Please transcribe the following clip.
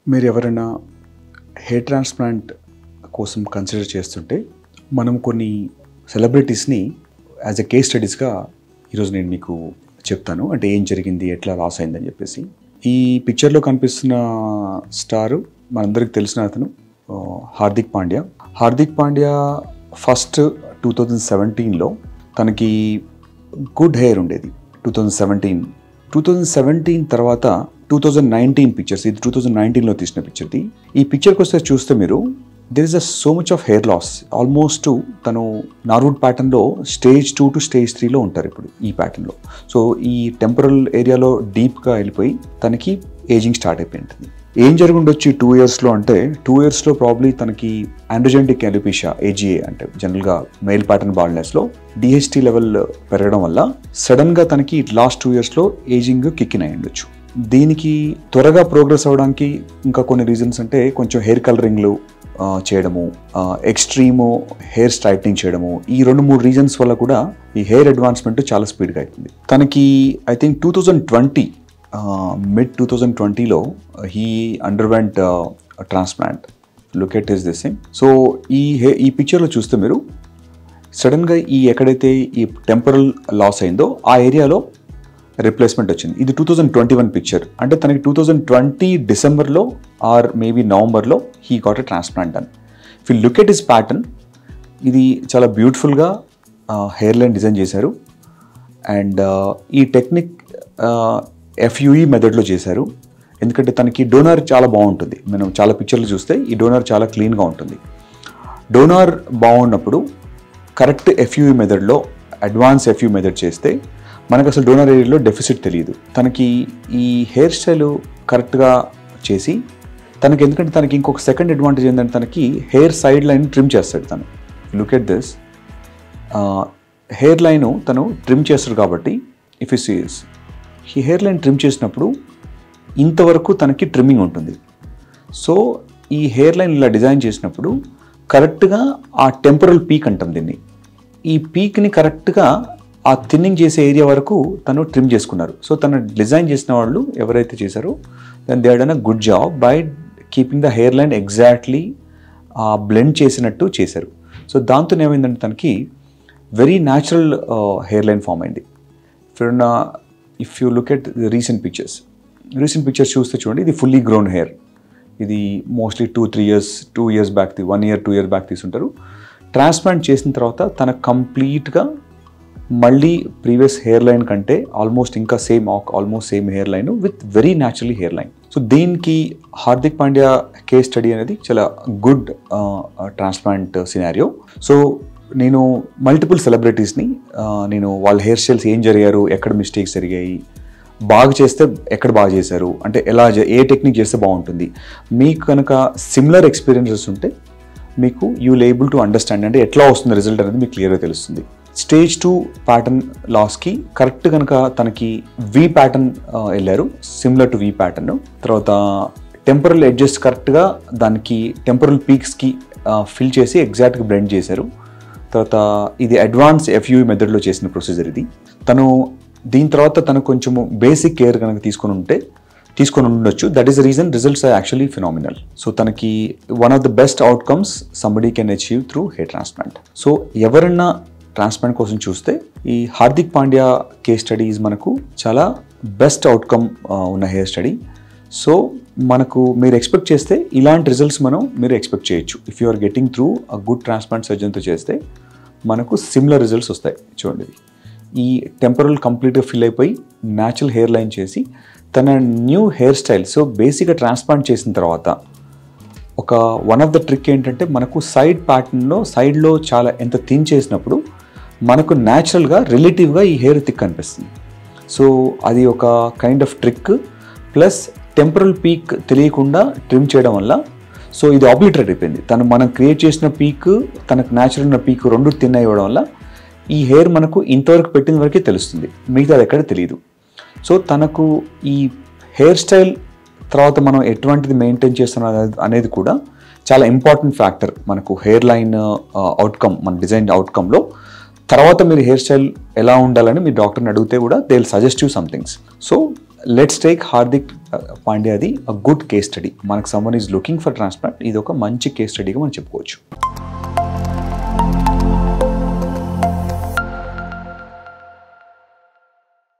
మీరు ఎవరైనా hair transplant కోసం కన్సిడర్ చేస్తుంటే మనం కొన్ని సెలబ్రిటీస్ని యాజ్ ఎ కేస్ స్టడీస్గా ఈరోజు నేను మీకు చెప్తాను అంటే ఏం జరిగింది ఎట్లా లాస్ అయిందని చెప్పేసి ఈ పిక్చర్లో కనిపిస్తున్న స్టారు మనందరికి తెలిసిన అతను ఆ, Hardik Pandya Hardik Pandya first two thousand సెవెంటీన్లో తనకి గుడ్ హెయిర్ ఉండేది two thousand seventeen two thousand seventeen తర్వాత టూ థౌజండ్ నైన్టీన్ పిక్చర్స్ ఇది టూ థౌజండ్ నైన్టీన్లో తీసిన పిక్చర్ది ఈ పిక్చర్కి వస్తే చూస్తే మీరు there is a so much of hair loss almost తను నార్వుడ్ ప్యాటర్న్లో స్టేజ్ టూ టు స్టేజ్ త్రీలో ఉంటారు ఇప్పుడు ఈ ప్యాటర్న్లో సో ఈ టెంపరల్ ఏరియాలో డీప్గా వెళ్ళిపోయి తనకి ఏజింగ్ స్టార్ట్ అయిపోయింటుంది ఏం జరిగి ఉండొచ్చు టూ ఇయర్స్లో అంటే టూ ఇయర్స్లో ప్రాబ్లీ తనకి ఆండ్రోజెంటిక్ ఎలిపిషా ఏజీఏ అంటే జనరల్గా మెయిల్ ప్యాటర్న్ బాల్నెస్లో డిహెచ్టీ లెవెల్ పెరగడం వల్ల సడన్గా తనకి లాస్ట్ టూ ఇయర్స్లో ఏజింగ్ కిక్కిన్ అయి ఉండొచ్చు దీనికి త్వరగా ప్రోగ్రెస్ అవ్వడానికి ఇంకా కొన్ని రీజన్స్ అంటే కొంచెం హెయిర్ కలరింగ్లు ఆ, చేయడము ఎక్స్ట్రీమ్ హెయిర్ స్ట్రైట్నింగ్ చేయడము ఈ రెండు మూడు రీజన్స్ వల్ల కూడా ఈ హెయిర్ అడ్వాన్స్మెంట్ చాలా స్పీడ్గా అవుతుంది తనకి I think two thousand twenty mid two thousand ట్వంటీలో he underwent transplant look at is this thing so ఈ హే ఈ పిక్చర్లో చూస్తే మీరు సడన్గా ఈ ఎక్కడైతే ఈ టెంపరల్ లాస్ అయిందో ఆ ఏరియాలో రిప్లేస్మెంట్ వచ్చింది ఇది two thousand twenty one picture అంటే తనకి టూ థౌజండ్ ట్వంటీ డిసెంబర్లో ఆర్ మేబీ నవంబర్లో he got a transplant done if you look at is pattern ఇది చాలా బ్యూటిఫుల్గా హెయిర్ లైన్ డిజైన్ చేశారు అండ్ ఈ టెక్నిక్ ఎఫ్యూఈ మెథడ్లో చేశారు ఎందుకంటే తనకి డోనర్ చాలా బాగుంటుంది మనం చాలా పిక్చర్లు చూస్తే ఈ డోనర్ చాలా క్లీన్గా ఉంటుంది డోనార్ బాగున్నప్పుడు కరెక్ట్ ఎఫ్యూఈ మెథడ్లో అడ్వాన్స్ ఎఫ్యూ మెథడ్ చేస్తే మనకు అసలు డోనర్ ఏరియాలో డెఫిసిట్ తెలియదు తనకి ఈ హెయిర్ స్టైల్ కరెక్ట్గా చేసి తనకి ఎందుకంటే తనకి ఇంకొక సెకండ్ అడ్వాంటేజ్ ఏంటంటే తనకి హెయిర్ సైడ్ లైన్ ట్రిమ్ చేస్తాడు తను look at this hair line తను ట్రిమ్ చేస్తాడు కాబట్టి ఇఫ్ యూ సీస్ ఈ హెయిర్ లైన్ ట్రిమ్ చేసినప్పుడు ఇంతవరకు తనకి ట్రిమ్మింగ్ ఉంటుంది సో ఈ హెయిర్ లైన్ ఇలా డిజైన్ చేసినప్పుడు కరెక్ట్గా ఆ టెంపరల్ పీక్ అంటాం దీన్ని ఈ పీక్ని కరెక్ట్గా ఆ థిన్నింగ్ చేసే ఏరియా వరకు తను ట్రిమ్ చేసుకున్నారు సో తను డిజైన్ చేసిన వాళ్ళు ఎవరైతే చేశారో then they done a good job by keeping the hair line exactly blend చేసినట్టు చేశారు సో దాంతో ఏమైందంటే తనకి very natural hair line form అయింది friend if you look at recent pictures recent pictures చూస్తే చూడండి ఇది ఫుల్లీ గ్రోన్ హెయిర్ ఇది mostly two three years two years back one year two year back తీసుంటారు ట్రాన్స్ప్లాంట్ చేసిన తర్వాత తన కంప్లీట్గా మళ్ళీ ప్రీవియస్ హెయిర్ లైన్ కంటే ఆల్మోస్ట్ ఇంకా same almost same hair line with very naturally hair line so దీనికి హార్దిక్ పాండ్యా కేస్ స్టడీ అనేది చాలా గుడ్ ట్రాన్స్ప్లాంట్ సినారియో సో నేను మల్టిపుల్ సెలబ్రిటీస్ని నేను వాళ్ళ హెయిర్ స్టైల్స్ ఏం జరిగారు ఎక్కడ మిస్టేక్స్ జరిగాయి బాగా చేస్తే ఎక్కడ బాగా చేశారు అంటే ఎలా చే- ఏ టెక్నిక్ చేస్తే బాగుంటుంది మీకు కనుక సిమిలర్ ఎక్స్పీరియన్సెస్ ఉంటే మీకు you will able to understand అంటే ఎట్లా వస్తుంది రిజల్ట్ అనేది మీకు క్లియర్గా తెలుస్తుంది స్టేజ్ టూ ప్యాటర్న్ లాస్కి కరెక్ట్ కనుక తనకి వి ప్యాటర్న్ వెళ్ళారు సిమిలర్ టు వి ప్యాటర్న్ తర్వాత టెంపరల్ ఎడ్జెస్ కరెక్ట్గా దానికి టెంపరల్ పీక్స్కి ఫిల్ చేసి ఎగ్జాక్ట్గా బ్లెండ్ చేశారు తర్వాత ఇది అడ్వాన్స్ ఎఫ్యూఈ మెథడ్లో చేసిన ప్రొసీజర్ ఇది తను దీని తర్వాత తను కొంచెము బేసిక్ కేర్ కనుక తీసుకొని ఉంటే తీసుకొని ఉండొచ్చు that is the reason results are actually phenomenal so తనకి one of the best outcomes somebody can achieve through hair transplant so ఎవరన్నా ట్రాన్స్ప్లాంట్ కోసం చూస్తే ఈ హార్దిక్ పాండ్యా కేస్ స్టడీస్ మనకు చాలా బెస్ట్ అవుట్కమ్ ఉన్న హెయిర్ స్టడీ సో మనకు మీరు ఎక్స్పెక్ట్ చేస్తే ఇలాంటి రిజల్ట్స్ మనం మీరు ఎక్స్పెక్ట్ చేయొచ్చు if you are getting through a good transplant సర్జన్తో చేస్తే మనకు సిమిలర్ రిజల్ట్స్ వస్తాయి చూడండి ఇది. ఈ టెంపరల్ కంప్లీట్గా ఫిల్ అయిపోయి న్యాచురల్ హెయిర్ లైన్ చేసి తన న్యూ హెయిర్ స్టైల్ సో బేసిక్గా ట్రాన్స్ప్లాంట్ చేసిన తర్వాత ఒక వన్ ఆఫ్ ద ట్రిక్ ఏంటంటే మనకు సైడ్ ప్యాటర్న్లో సైడ్లో చాలా ఎంత థిన్ చేసినప్పుడు మనకు న్యాచురల్గా రిలేటివ్గా ఈ హెయిర్ థిక్ అనిపిస్తుంది సో అది ఒక kind of trick plus temporal peak తెలియకుండా ట్రిమ్ చేయడం వల్ల సో ఇది ఆబ్లిటరేట్ అయిపోయింది తను మనం క్రియేట్ చేసిన పీక్ తనకు న్యాచురల్ ఉన్న పీక్ రెండు తిన్న ఇవ్వడం వల్ల ఈ హెయిర్ మనకు ఇంతవరకు పెట్టిన వరకే తెలుస్తుంది మిగతాది ఎక్కడ తెలియదు సో తనకు ఈ హెయిర్ స్టైల్ తర్వాత మనం ఎటువంటిది మెయింటైన్ చేస్తున్నాం అనేది- అనేది కూడా చాలా ఇంపార్టెంట్ ఫ్యాక్టర్ మనకు హెయిర్ లైన్ అవుట్కమ్ మన డిజైన్ అవుట్కమ్లో తర్వాత మీరు హెయిర్ స్టైల్ ఎలా ఉండాలని మీరు డాక్టర్ని అడిగితే కూడా they will suggest you somethings so let's take Hardik పాండ్యాది అ గుడ్ కేస్ స్టడీ మనకు someone is looking for transplant ఇది ఒక మంచి కేస్ స్టడీగా మనం చెప్పుకోవచ్చు